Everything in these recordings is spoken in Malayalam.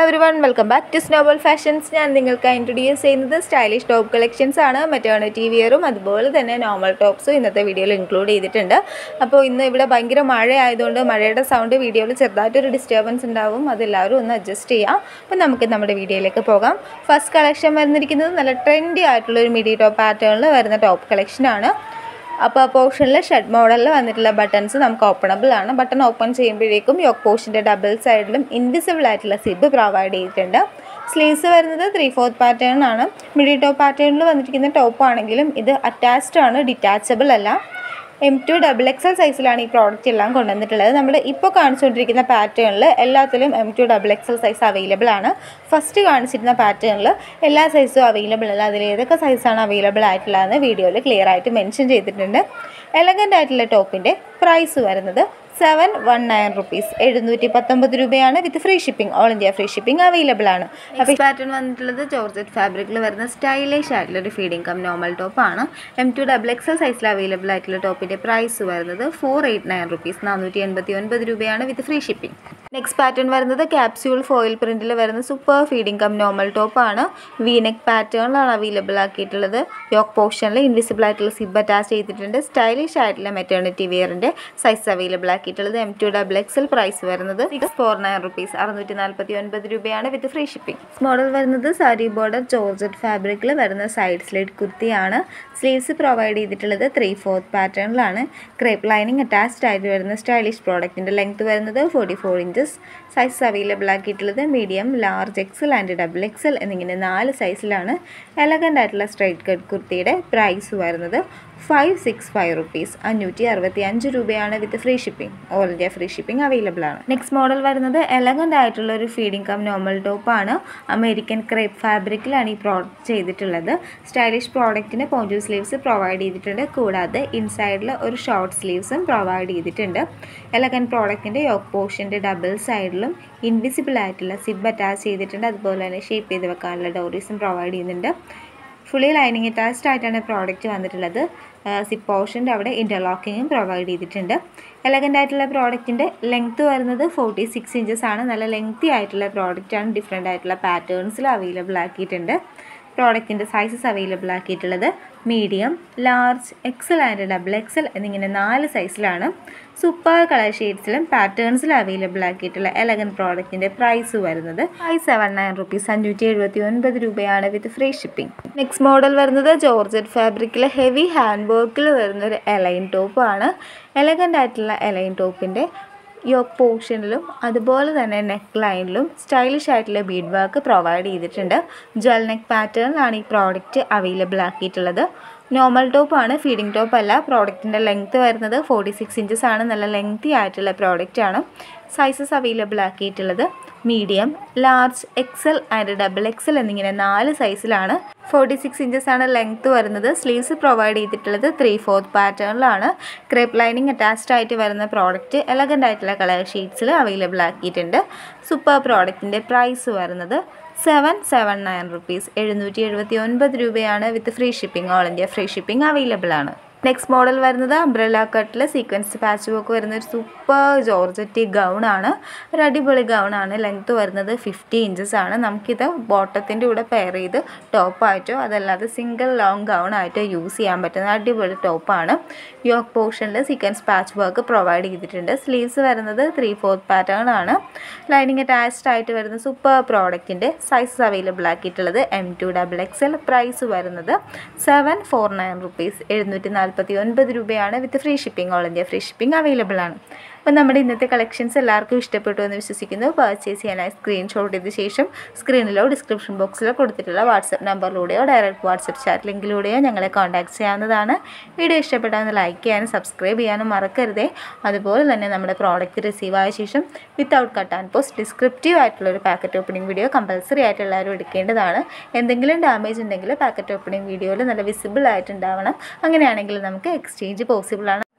every one welcome back to snowball fashions ഞാൻ നിങ്ങൾക്ക് ഇൻട്രൊഡ്യൂസ് ചെയ്യുന്നത് സ്റ്റൈലിഷ് ടോപ്പ് കളക്ഷൻസ് ആണ് മെറ്റേണിറ്റി വിയറും അതുപോലെ തന്നെ നോർമൽ ടോപ്സും ഇന്നത്തെ വീഡിയോയിൽ ഇൻക്ലൂഡ് ചെയ്തിട്ടുണ്ട് അപ്പോൾ ഇന്ന് ഇവിടെ ഭയങ്കര മഴ ആയതുകൊണ്ട് മഴയുടെ സൗണ്ട് വീഡിയോയിൽ ചെറുതായിട്ടൊരു ഡിസ്റ്റർബൻസ് ഉണ്ടാവും അതെല്ലാവരും ഒന്ന് അഡ്ജസ്റ്റ് ചെയ്യാം അപ്പോൾ നമുക്ക് നമ്മുടെ വീഡിയോയിലേക്ക് പോകാം ഫസ്റ്റ് കളക്ഷൻ വന്നിരിക്കുന്നത് നല്ല ട്രെൻഡി ആയിട്ടുള്ള ഒരു മിഡി ടോപ്പ് പാറ്റേണിൽ വരുന്ന ടോപ്പ് കളക്ഷനാണ് അപ്പോൾ ആ പോർഷനിൽ ഷെഡ് മോഡലിൽ വന്നിട്ടുള്ള ബട്ടൺസ് നമുക്ക് ഓപ്പണബിൾ ആണ് ബട്ടൺ ഓപ്പൺ ചെയ്യുമ്പോഴേക്കും യോക്ക് പോർഷൻ്റെ ഡബിൾ സൈഡിലും ഇൻവിസിബിൾ ആയിട്ടുള്ള സിബ് പ്രൊവൈഡ് ചെയ്തിട്ടുണ്ട് സ്ലീവ്സ് വരുന്നത് ത്രീ ഫോർത്ത് പാറ്റേൺ ആണ് മിഡി ടോപ്പ് പാറ്റേണിൽ വന്നിരിക്കുന്ന ടോപ്പ് ആണെങ്കിലും ഇത് അറ്റാച്ച്ഡ് ആണ് ഡിറ്റാച്ചബിൾ അല്ല എം ടു ഡബിൾ എക്സൽ സൈസിലാണ് ഈ പ്രോഡക്റ്റ് എല്ലാം കൊണ്ടുവന്നിട്ടുള്ളത് നമ്മൾ ഇപ്പോൾ കാണിച്ചുകൊണ്ടിരിക്കുന്ന പാറ്റേണിൽ എല്ലാത്തിലും M two double XL size available ആണ് ഫസ്റ്റ് കാണിച്ചിരുന്ന പാറ്റേണിൽ എല്ലാ സൈസും അവൈലബിൾ അല്ല അതിൽ ഏതൊക്കെ സൈസാണ് അവൈലബിൾ ആയിട്ടുള്ളതെന്ന് വീഡിയോയിൽ ക്ലിയർ ആയിട്ട് മെൻഷൻ ചെയ്തിട്ടുണ്ട് എലഗൻ്റ് ആയിട്ടുള്ള ടോപ്പിൻ്റെ പ്രൈസ് വരുന്നത് സെവൻ വൺ നയൻ റുപ്പീസ് എഴുന്നൂറ്റി പത്തൊമ്പത് രൂപയാണ് with free shipping all India free shipping available ആണ് അപ്പോൾ പാറ്റേൺ വന്നിട്ടുള്ളത് ജോർജറ്റ് ഫാബ്രിക്കിൽ വരുന്ന സ്റ്റൈലിഷ് ആയിട്ടുള്ള ഒരു ഫീഡിംഗ് കം നോർമൽ ടോപ്പാണ് എം ടു ഡബിൾ എക്സൽ സൈസിൽ അവൈലബിൾ ആയിട്ടുള്ള ടോപ്പിൻ്റെ പ്രൈസ് വരുന്നത് ഫോർ എയ്റ്റ് നയൻ റുപ്പീസ് നാനൂറ്റി എൺപത്തി ഒൻപത് രൂപയാണ് with free shipping next pattern വരുന്നത് ക്യാപ്സ്യൂൾ ഫോയിൽ പ്രിൻറ്റിൽ വരുന്ന സൂപ്പർ ഫീഡിംഗ് കം നോർമൽ ടോപ്പാണ് വീനെക്ക് പാറ്റേണിലാണ് അവൈലബിൾ ആക്കിയിട്ടുള്ളത് യോക്ക് പോർഷനിൽ ഇൻവിസിബിൾ ആയിട്ടുള്ള സിബ് അറ്റാച്ച് ചെയ്തിട്ടുണ്ട് സ്റ്റൈലിഷ് ആയിട്ടുള്ള മെറ്റേണിറ്റി വെയറിൻ്റെ സൈസ് അവൈലബിൾ ആക്കിയിട്ടുള്ളത് M two double XL price വരുന്നത് സിക്സ് ഫോർ നയൻ റുപ്പീസ് അറുന്നൂറ്റി നാൽപ്പത്തി ഒൻപത് രൂപയാണ് വിത്ത് ഫ്രീ ഷിപ്പിംഗ് മോഡൽ വരുന്നത് സാരി ബോർഡർ ജോർജറ്റ് ഫാബ്രിക്കിൽ വരുന്ന സൈഡ് സ്ലിഡ് കുർത്തിയാണ് സ്ലീവ്സ് പ്രൊവൈഡ് ചെയ്തിട്ടുള്ളത് ത്രീ ഫോർത്ത് പാറ്റേണിലാണ് ക്രേപ്പ് ലൈനിങ് അറ്റാച്ച്ഡ് ആയിട്ട് വരുന്ന സ്റ്റൈലിഷ് പ്രോഡക്റ്റിൻ്റെ ലെങ്ത് വരുന്നത് forty four inches size available ആക്കിയിട്ടുള്ളത് medium large XL and double XL എന്നിങ്ങനെ നാല് സൈസിലാണ് എലഗൻ്റ് ആയിട്ടുള്ള സ്ട്രൈറ്റ് കട്ട് കുർത്തിയുടെ പ്രൈസ് വരുന്നത് ഫൈവ് സിക്സ് ഫൈവ് റുപ്പീസ് അഞ്ഞൂറ്റി അറുപത്തി അഞ്ച് രൂപയാണ് with free shipping all India free shipping available ആണ് നെക്സ്റ്റ് മോഡൽ വരുന്നത് എലഗൻ്റ് ആയിട്ടുള്ള ഒരു ഫീഡിംഗ് കം നോർമൽ ടോപ്പാണ് അമേരിക്കൻ ക്രേപ്പ് ഫാബ്രിക്കിലാണ് ഈ പ്രോഡക്റ്റ് ചെയ്തിട്ടുള്ളത് സ്റ്റൈലിഷ് പ്രോഡക്റ്റിന് പോഞ്ചു സ്ലീവ്സ് പ്രൊവൈഡ് ചെയ്തിട്ടുണ്ട് കൂടാതെ ഇൻസൈഡിൽ ഒരു ഷോർട്ട് സ്ലീവ്സും പ്രൊവൈഡ് ചെയ്തിട്ടുണ്ട് എലഗൻ പ്രോഡക്റ്റിൻ്റെ യോക്ക് പോർഷൻ്റെ ഡബിൾ സൈഡിലും ഇൻവിസിബിൾ ആയിട്ടുള്ള സിബ് അറ്റാച്ച് ചെയ്തിട്ടുണ്ട് അതുപോലെ തന്നെ ഷേപ്പ് ചെയ്ത് വെക്കാനുള്ള ഡോറീസും പ്രൊവൈഡ് ചെയ്യുന്നുണ്ട് ഫുള്ളി ലൈനിങ് അറ്റാച്ച്ഡ് ആയിട്ടാണ് പ്രോഡക്റ്റ് വന്നിട്ടുള്ളത് സിപ്പ് പോർഷൻ്റെ അവിടെ ഇൻ്റർലോക്കിങ്ങും പ്രൊവൈഡ് ചെയ്തിട്ടുണ്ട് എലഗൻ്റ് ആയിട്ടുള്ള പ്രോഡക്റ്റിൻ്റെ ലെങ്ത്ത് വരുന്നത് ഫോർട്ടി സിക്സ് ഇഞ്ചസ് ആണ് നല്ല ലെങ്തി ആയിട്ടുള്ള പ്രോഡക്റ്റാണ് ഡിഫറെൻ്റ് ആയിട്ടുള്ള പാറ്റേൺസിൽ അവൈലബിൾ ആക്കിയിട്ടുണ്ട് പ്രോഡക്റ്റിൻ്റെ സൈസസ് അവൈലബിൾ ആക്കിയിട്ടുള്ളത് medium large XL and double XL എന്നിങ്ങനെ നാല് സൈസിലാണ് സൂപ്പർ കളർ ഷെയ്ഡ്സിലും പാറ്റേൺസിലും അവൈലബിൾ ആക്കിയിട്ടുള്ള എലഗൻ പ്രോഡക്റ്റിൻ്റെ പ്രൈസ് വരുന്നത് ഫൈവ് സെവൻ നയൻ റുപ്പീസ് അഞ്ഞൂറ്റി എഴുപത്തി ഒൻപത് രൂപയാണ് with free shipping next model വരുന്നത് ജോർജറ്റ് ഫാബ്രിക്കിൽ ഹെവി ഹാൻഡ് വർക്കിൽ വരുന്ന ഒരു എലൈൻ ടോപ്പാണ് എലഗൻ്റ് ആയിട്ടുള്ള എലൈൻ ടോപ്പിൻ്റെ യോക്ക് പോർഷനിലും അതുപോലെ തന്നെ നെക്ക് ലൈനിലും സ്റ്റൈലിഷ് ആയിട്ടുള്ള ബീഡ് വർക്ക് പ്രൊവൈഡ് ചെയ്തിട്ടുണ്ട് ജൽ നെക്ക് പാറ്റേണിലാണ് ഈ പ്രോഡക്റ്റ് അവൈലബിൾ ആക്കിയിട്ടുള്ളത് നോർമൽ ടോപ്പാണ് ഫീഡിംഗ് ടോപ്പ് അല്ല പ്രോഡക്റ്റിൻ്റെ ലെങ്ത്ത് വരുന്നത് ഫോർട്ടി സിക്സ് ഇഞ്ചസ് ആണ് നല്ല ലെങ്തി ആയിട്ടുള്ള പ്രോഡക്റ്റാണ് സൈസസ് അവൈലബിൾ ആക്കിയിട്ടുള്ളത് medium large XL and double XL എന്നിങ്ങനെ നാല് സൈസിലാണ് ഫോർട്ടി സിക്സ് ഇഞ്ചസ് ആണ് ലെങ്ത്ത് വരുന്നത് സ്ലീവ്സ് പ്രൊവൈഡ് ചെയ്തിട്ടുള്ളത് ത്രീ ഫോർത്ത് പാറ്റേണിലാണ് ക്രേപ്പ് ലൈനിങ് അറ്റാച്ച്ഡ് ആയിട്ട് വരുന്ന പ്രോഡക്റ്റ് എലഗൻ്റ് ആയിട്ടുള്ള കളർ ഷീറ്റ്സിൽ അവൈലബിൾ ആക്കിയിട്ടുണ്ട് സൂപ്പർ പ്രോഡക്റ്റിൻ്റെ പ്രൈസ് വരുന്നത് സെവൻ സെവൻ നയൻ റുപ്പീസ് എഴുന്നൂറ്റി എഴുപത്തി ഒൻപത് രൂപയാണ് with free shipping all India free shipping available ആണ് നെക്സ്റ്റ് മോഡൽ വരുന്നത് അംബ്രല കട്ടിൽ സീക്വൻസ് പാച്ച് വർക്ക് വരുന്ന ഒരു സൂപ്പർ ജോർജറ്റി ഗൗൺ ആണ് ഒരു അടിപൊളി ഗൗൺ ആണ് ലെങ്ത്ത് വരുന്നത് ഫിഫ്റ്റി ഇഞ്ചസ് ആണ് നമുക്കിത് ബോട്ടത്തിൻ്റെ കൂടെ പെയർ ചെയ്ത് ടോപ്പായിട്ടോ അതല്ലാതെ സിംഗിൾ ലോങ് ഗൗൺ ആയിട്ടോ യൂസ് ചെയ്യാൻ പറ്റുന്ന അടിപൊളി ടോപ്പാണ് യോക്ക് പോർഷനിൽ സീക്വൻസ് പാച്ച് വർക്ക് പ്രൊവൈഡ് ചെയ്തിട്ടുണ്ട് സ്ലീവ്സ് വരുന്നത് ത്രീ ഫോർത്ത് പാറ്റേൺ ആണ് ലൈനിങ് അറ്റാച്ച്ഡ് ആയിട്ട് വരുന്ന സൂപ്പർ പ്രോഡക്റ്റിൻ്റെ സൈസസ് അവൈലബിൾ ആക്കിയിട്ടുള്ളത് M two double XL price വരുന്നത് സെവൻ ഫോർ നയൻ റുപ്പീസ് എഴുന്നൂറ്റി നാൽപ്പത്തി ഒൻപത് രൂപയാണ് with free shipping all India free shipping available ആണ് അപ്പോൾ നമ്മുടെ ഇന്നത്തെ കളക്ഷൻസ് എല്ലാവർക്കും ഇഷ്ടപ്പെട്ടു എന്ന് വിശ്വസിക്കുന്നു പർച്ചേസ് ചെയ്യാനായി സ്ക്രീൻഷോട്ട് ചെയ്ത ശേഷം സ്ക്രീനിലോ ഡിസ്ക്രിപ്ഷൻ ബോക്സിലോ കൊടുത്തിട്ടുള്ള വാട്സപ്പ് നമ്പറിലൂടെയോ ഡയറക്റ്റ് വാട്സപ്പ് ചാറ്റ് ലിങ്കിലൂടെയോ ഞങ്ങളെ കോൺടാക്ട് ചെയ്യാവുന്നതാണ് വീഡിയോ ഇഷ്ടപ്പെട്ടാൽ ലൈക്ക് ചെയ്യാനും സബ്സ്ക്രൈബ് ചെയ്യാനും മറക്കരുതേ അതുപോലെ തന്നെ നമ്മുടെ പ്രോഡക്റ്റ് റിസീവ് ആയ ശേഷം without cut and post descriptive ആയിട്ടുള്ള ഒരു പാക്കറ്റ് ഓപ്പണിംഗ് വീഡിയോ കമ്പൽസറി ആയിട്ട് എല്ലാവരും എടുക്കേണ്ടതാണ് എന്തെങ്കിലും ഡാമേജ് ഉണ്ടെങ്കിൽ പാക്കറ്റ് ഓപ്പണിംഗ് വീഡിയോയിൽ നല്ല വിസിബിൾ ആയിട്ടുണ്ടാവണം അങ്ങനെയാണെങ്കിൽ നമുക്ക് എക്സ്ചേഞ്ച് പോസിബിൾ ആണ്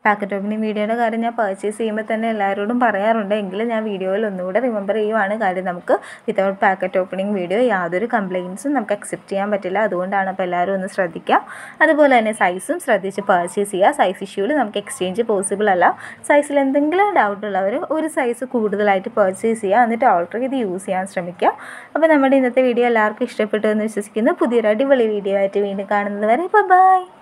പാക്കറ്റ് ഓപ്പണിംഗ് വീഡിയോയുടെ കാര്യം ഞാൻ പർച്ചേസ് ചെയ്യുമ്പോൾ തന്നെ എല്ലാവരോടും പറയാറുണ്ട് എങ്കിലും ഞാൻ വീഡിയോയിൽ ഒന്നുകൂടെ റിമെമ്പർ ചെയ്യുവാണ് കാര്യം നമുക്ക് വിതൗട്ട് പാക്കറ്റ് ഓപ്പണിംഗ് വീഡിയോ യാതൊരു കംപ്ലയിൻസും നമുക്ക് അക്സെപ്റ്റ് ചെയ്യാൻ പറ്റില്ല അതുകൊണ്ടാണ് അപ്പോൾ എല്ലാവരും ഒന്ന് ശ്രദ്ധിക്കുക അതുപോലെ തന്നെ സൈസും ശ്രദ്ധിച്ച് പർച്ചേസ് ചെയ്യുക സൈസ് ഇഷ്യൂവിൽ നമുക്ക് എക്സ്ചേഞ്ച് പോസിബിൾ അല്ല സൈസിൽ എന്തെങ്കിലും ഡൗട്ട് ഉള്ളവർ ഒരു സൈസ് കൂടുതലായിട്ട് പർച്ചേസ് ചെയ്യുക എന്നിട്ട് ഓൾട്ടർ ചെയ്ത് യൂസ് ചെയ്യാൻ ശ്രമിക്കുക അപ്പോൾ നമ്മുടെ ഇന്നത്തെ വീഡിയോ എല്ലാവർക്കും ഇഷ്ടപ്പെട്ടു എന്ന് വിശ്വസിക്കുന്നു പുതിയൊരു അടിപൊളി വീഡിയോ ആയിട്ട് വീണ്ടും കാണുന്നത് വരെ ബൈ